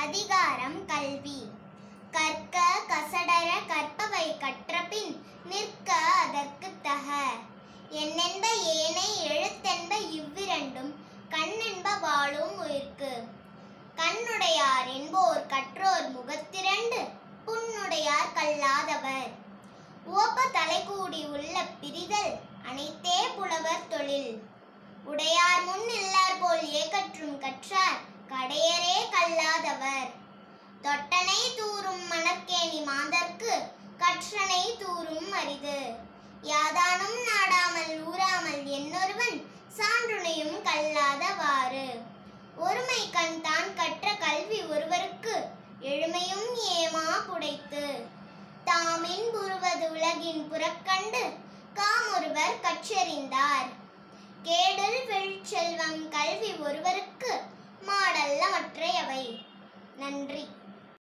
அதிகாரம் கல்வி கற்க கசடர கற்பவை கற்றபின் நிற்க அதற்கு தக எண்ணென்ப ஏனை எழுத்தென்ப இவ்விரண்டும் கண்ணென்ப வாழும் உயிர்க்கு கண்ணுடையார் என்போர் கற்றோர் முகத்திரண்டு புண்ணுடையார் கல்லாதவர் உவப்ப தலைகூடி உள்ள பிரிதல் அனைத்தே புலவர் தொழில் உடையார் முன் இல்லார் போல் ஏகற்றும் கற்றார் கடையரே கல்லாதவர் தொட்டனை தூரும் மணற்கேணி மாந்தர்க்கு கற்றனை தூரும் அரிது யாதானும் நாடாமல் ஊராமல் என்னொருவன் சான்றுணையும் கல்லாதவாறு ஒருமை கண் தான் கற்ற கல்வி ஒருவருக்கு எழுமையும் ஏமா புடைத்து தாமின் புருவது உலகின் புறக்கண்டு காமொருவர் கற்றறிந்தார் கேடல் வெழ்செல்வம் கல்வி ஒருவருக்கு மாடல்ல மற்றையவை நன்றி